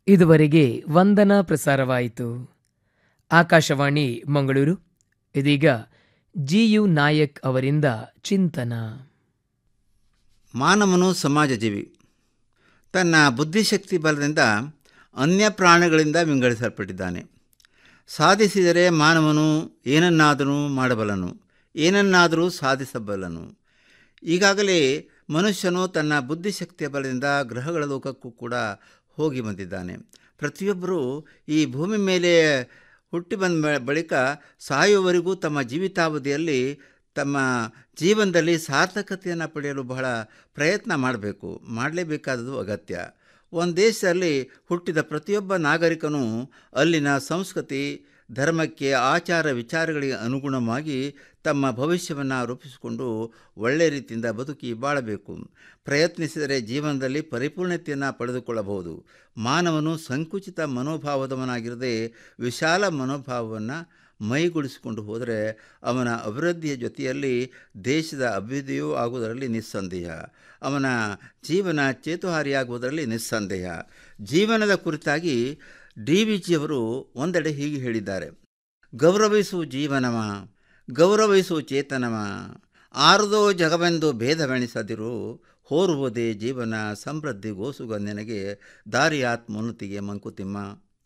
ಇದುವರೆಗೆ ವಂದನ ಪ್ರಸಾರವಾಯಿತು ಆಕಾಶವಾಣಿ ಮಂಗಳೂರು ಇದೀಗ ಜಿಯು ನಾಯಕ್ ಅವರಿಂದ ಚಿಂತನ ಮಾನವನು ಸಮಾಜ ಜೀವಿ ತನ್ನ ಬುದ್ಧಿಶಕ್ತಿ ಬಲದಿಂದ ಅನ್ಯ ಪ್ರಾಣಿಗಳಿಂದ ವಿಂಗಡಿಸಲ್ಪಟ್ಟಿದ್ದಾನೆ ಸಾಧಿಸಿದರೆ ಮಾನವನು ಏನನ್ನಾದರೂ ಮಾಡಬಲ್ಲನು ಏನನ್ನಾದರೂ ಸಾಧಿಸಬಲ್ಲನು ಈಗಾಗಲೇ ಮನುಷ್ಯನು ತನ್ನ ಬುದ್ಧಿಶಕ್ತಿಯ ಬಲದಿಂದ ಗ್ರಹಗಳ ಲೋಕಕ್ಕೂ ಕೂಡ ಹೋಗಿ ಬಂದಿದ್ದಾನೆ ಪ್ರತಿಯೊಬ್ಬರೂ ಈ ಭೂಮಿ ಮೇಲೆ ಹುಟ್ಟಿ ಬಂದ ಬಳಿಕ ಸಾಯುವವರೆಗೂ ತಮ್ಮ ಜೀವಿತಾವಧಿಯಲ್ಲಿ ತಮ್ಮ ಜೀವನದಲ್ಲಿ ಸಾರ್ಥಕತೆಯನ್ನು ಪಡೆಯಲು ಬಹಳ ಪ್ರಯತ್ನ ಮಾಡಬೇಕು ಮಾಡಲೇಬೇಕಾದದು ಅಗತ್ಯ ಒಂದು ದೇಶದಲ್ಲಿ ಹುಟ್ಟಿದ ಪ್ರತಿಯೊಬ್ಬ ನಾಗರಿಕನೂ ಅಲ್ಲಿನ ಸಂಸ್ಕೃತಿ ಧರ್ಮಕ್ಕೆ ಆಚಾರ ವಿಚಾರಗಳಿಗೆ ಅನುಗುಣವಾಗಿ ತಮ್ಮ ಭವಿಷ್ಯವನ್ನು ರೂಪಿಸಿಕೊಂಡು ಒಳ್ಳೆಯ ರೀತಿಯಿಂದ ಬದುಕಿ ಬಾಳಬೇಕು ಪ್ರಯತ್ನಿಸಿದರೆ ಜೀವನದಲ್ಲಿ ಪರಿಪೂರ್ಣತೆಯನ್ನು ಪಡೆದುಕೊಳ್ಳಬಹುದು ಮಾನವನು ಸಂಕುಚಿತ ಮನೋಭಾವದವನಾಗಿರದೆ ವಿಶಾಲ ಮನೋಭಾವವನ್ನು ಮೈಗೂಡಿಸಿಕೊಂಡು ಹೋದರೆ ಅವನ ಅಭಿವೃದ್ಧಿಯ ಜೊತೆಯಲ್ಲಿ ದೇಶದ ಅಭಿವೃದ್ಧಿಯೂ ಆಗುವುದರಲ್ಲಿ ನಿಸ್ಸಂದೇಹ ಅವನ ಜೀವನ ಚೇತುಹಾರಿಯಾಗುವುದರಲ್ಲಿ ನಿಸ್ಸಂದೇಹ ಜೀವನದ ಕುರಿತಾಗಿ ಡಿ ವಿ ಜಿಯವರು ಒಂದೆಡೆ ಹೀಗೆ ಹೇಳಿದ್ದಾರೆ ಗೌರವಿಸು ಜೀವನವ ಗೌರವಿಸು ಚೇತನವ ಆರದೋ ಜಗವೆಂದು ಭೇದವೆಣಿಸದಿರು ಹೋರುವುದೇ ಜೀವನ ಸಮೃದ್ಧಿಗೋಸುಗ ನಿನಗೆ ದಾರಿಯಾತ್ಮೋನ್ನತಿಗೆ ಮಂಕುತಿಮ್ಮ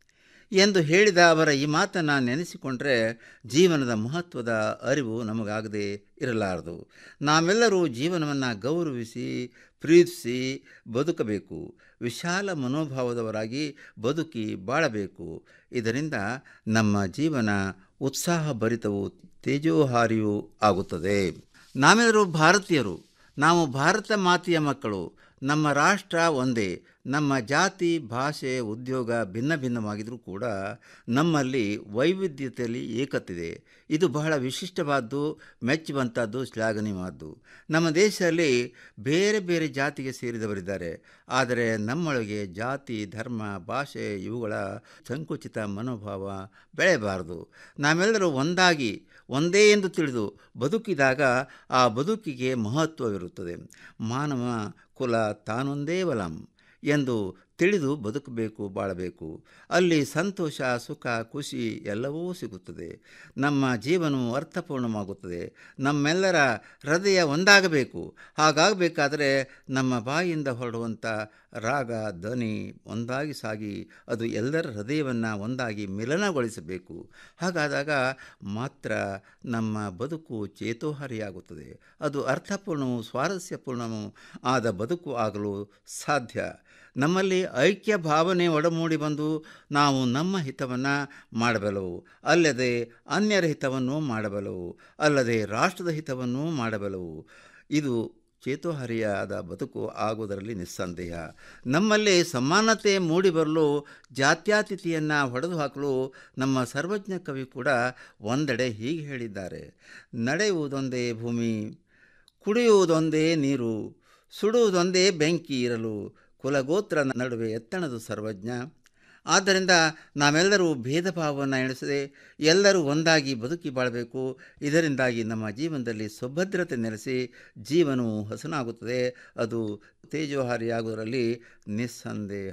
ಎಂದು ಹೇಳಿದ ಅವರ ಈ ಮಾತನ್ನು ನೆನೆಸಿಕೊಂಡ್ರೆ ಜೀವನದ ಮಹತ್ವದ ಅರಿವು ನಮಗಾಗದೇ ಇರಲಾರದು ನಾವೆಲ್ಲರೂ ಜೀವನವನ್ನು ಗೌರವಿಸಿ ಪ್ರೀತಿಸಿ ಬದುಕಬೇಕು ವಿಶಾಲ ಮನೋಭಾವದವರಾಗಿ ಬದುಕಿ ಬಾಳಬೇಕು ಇದರಿಂದ ನಮ್ಮ ಜೀವನ ಉತ್ಸಾಹಭರಿತವೂ ತೇಜೋಹಾರಿಯೂ ಆಗುತ್ತದೆ ನಾವೆಲ್ಲರೂ ಭಾರತೀಯರು ನಾವು ಭಾರತ ಮಾತೆಯ ಮಕ್ಕಳು ನಮ್ಮ ರಾಷ್ಟ್ರ ಒಂದೇ ನಮ್ಮ ಜಾತಿ ಭಾಷೆ ಉದ್ಯೋಗ ಭಿನ್ನ ಭಿನ್ನವಾಗಿದ್ದರೂ ಕೂಡ ನಮ್ಮಲ್ಲಿ ವೈವಿಧ್ಯತೆಯಲ್ಲಿ ಏಕತ್ತಿದೆ ಇದು ಬಹಳ ವಿಶಿಷ್ಟವಾದ್ದು ಮೆಚ್ಚುವಂಥದ್ದು ಶ್ಲಾಘನೀಯವಾದ್ದು ನಮ್ಮ ದೇಶದಲ್ಲಿ ಬೇರೆ ಬೇರೆ ಜಾತಿಗೆ ಸೇರಿದವರಿದ್ದಾರೆ ಆದರೆ ನಮ್ಮೊಳಗೆ ಜಾತಿ ಧರ್ಮ ಭಾಷೆ ಇವುಗಳ ಸಂಕುಚಿತ ಮನೋಭಾವ ಬೆಳೆಯಬಾರದು ನಾವೆಲ್ಲರೂ ಒಂದಾಗಿ ಒಂದೇ ಎಂದು ತಿಳಿದು ಬದುಕಿದಾಗ ಆ ಬದುಕಿಗೆ ಮಹತ್ವವಿರುತ್ತದೆ ಮಾನವ ಕುಲ ತಾನೊಂದೇ ವಲಂ ಎಂದು ತಿಳಿದು ಬದುಕಬೇಕು ಬಾಳಬೇಕು ಅಲ್ಲಿ ಸಂತೋಷ ಸುಖ ಖುಷಿ ಎಲ್ಲವೂ ಸಿಗುತ್ತದೆ ನಮ್ಮ ಜೀವನವು ಅರ್ಥಪೂರ್ಣವಾಗುತ್ತದೆ ನಮ್ಮೆಲ್ಲರ ಹೃದಯ ಒಂದಾಗಬೇಕು ಹಾಗಾಗಬೇಕಾದರೆ ನಮ್ಮ ಬಾಯಿಯಿಂದ ಹೊರಡುವಂಥ ರಾಗ ಧ್ವನಿ ಒಂದಾಗಿ ಸಾಗಿ ಅದು ಎಲ್ಲರ ಹೃದಯವನ್ನು ಒಂದಾಗಿ ಮಿಲನಗೊಳಿಸಬೇಕು ಹಾಗಾದಾಗ ಮಾತ್ರ ನಮ್ಮ ಬದುಕು ಚೇತೋಹಾರಿಯಾಗುತ್ತದೆ ಅದು ಅರ್ಥಪೂರ್ಣವೂ ಸ್ವಾರಸ್ಯಪೂರ್ಣವೂ ಆದ ಬದುಕು ಆಗಲು ಸಾಧ್ಯ ನಮ್ಮಲ್ಲಿ ಐಕ್ಯ ಭಾವನೆ ಒಡಮೂಡಿ ಬಂದು ನಾವು ನಮ್ಮ ಹಿತವನ್ನು ಮಾಡಬಲ್ಲವು ಅಲ್ಲದೆ ಅನ್ಯರ ಹಿತವನ್ನು ಮಾಡಬಲ್ಲವು ಅಲ್ಲದೆ ರಾಷ್ಟ್ರದ ಹಿತವನ್ನು ಮಾಡಬಲ್ಲವು ಇದು ಚೇತೋಹರಿಯಾದ ಬದುಕು ಆಗುವುದರಲ್ಲಿ ನಿಸ್ಸಂದೇಹ ನಮ್ಮಲ್ಲಿ ಸಮಾನತೆ ಮೂಡಿಬರಲು ಜಾತ್ಯಾತೀತಿಯನ್ನು ಹೊಡೆದು ಹಾಕಲು ನಮ್ಮ ಸರ್ವಜ್ಞ ಕವಿ ಕೂಡ ಒಂದೆಡೆ ಹೀಗೆ ಹೇಳಿದ್ದಾರೆ ನಡೆಯುವುದೊಂದೇ ಭೂಮಿ ಕುಡಿಯುವುದೊಂದೇ ನೀರು ಸುಡುವುದೊಂದೇ ಬೆಂಕಿ ಇರಲು ಕುಲಗೋತ್ರ ನಡುವೆ ಎತ್ತಣದು ಸರ್ವಜ್ಞ ಆದ್ದರಿಂದ ನಾವೆಲ್ಲರೂ ಭೇದ ಭಾವವನ್ನು ಎಣಿಸದೆ ಎಲ್ಲರೂ ಒಂದಾಗಿ ಬದುಕಿ ಬಾಳಬೇಕು ಇದರಿಂದಾಗಿ ನಮ್ಮ ಜೀವನದಲ್ಲಿ ಸುಭದ್ರತೆ ನೆಲೆಸಿ ಜೀವನವು ಹಸನಾಗುತ್ತದೆ ಅದು ತೇಜೋಹಾರಿಯಾಗುವುದರಲ್ಲಿ ನಿಸ್ಸಂದೇಹ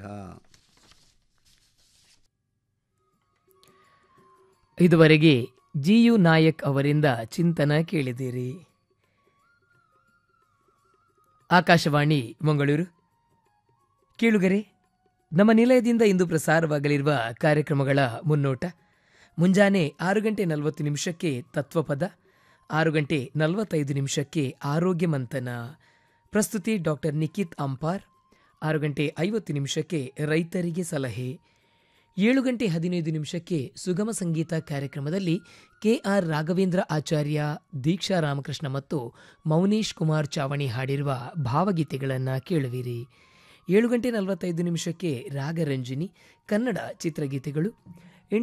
ಇದುವರೆಗೆ ಜಿಯು ನಾಯಕ್ ಅವರಿಂದ ಚಿಂತನ ಕೇಳಿದಿರಿ ಆಕಾಶವಾಣಿ ಮಂಗಳೂರು ಕೇಳುಗರೆ ನಮ್ಮ ನಿಲಯದಿಂದ ಇಂದು ಪ್ರಸಾರವಾಗಲಿರುವ ಕಾರ್ಯಕ್ರಮಗಳ ಮುನ್ನೋಟ ಮುಂಜಾನೆ ಆರು ಗಂಟೆ ನಲವತ್ತು ನಿಮಿಷಕ್ಕೆ ತತ್ವಪದ ಆರು ಗಂಟೆ ನಲವತ್ತೈದು ನಿಮಿಷಕ್ಕೆ ಆರೋಗ್ಯ ಮಂಥನ ಪ್ರಸ್ತುತಿ ಡಾಕ್ಟರ್ ನಿಖಿತ್ ಅಂಪಾರ್ ಆರು ಗಂಟೆ ಐವತ್ತು ನಿಮಿಷಕ್ಕೆ ರೈತರಿಗೆ ಸಲಹೆ ಏಳು ಗಂಟೆ ಹದಿನೈದು ನಿಮಿಷಕ್ಕೆ ಸುಗಮ ಸಂಗೀತ ಕಾರ್ಯಕ್ರಮದಲ್ಲಿ ಕೆಆರ್ ರಾಘವೇಂದ್ರ ಆಚಾರ್ಯ ದೀಕ್ಷಾ ರಾಮಕೃಷ್ಣ ಮತ್ತು ಮೌನೀಶ್ ಕುಮಾರ್ ಚಾವಣಿ ಹಾಡಿರುವ ಭಾವಗೀತೆಗಳನ್ನು ಕೇಳುವಿರಿ ಏಳು ಗಂಟೆ ನಲವತ್ತೈದು ನಿಮಿಷಕ್ಕೆ ರಾಗರಂಜಿನಿ ಕನ್ನಡ ಚಿತ್ರಗೀತೆಗಳು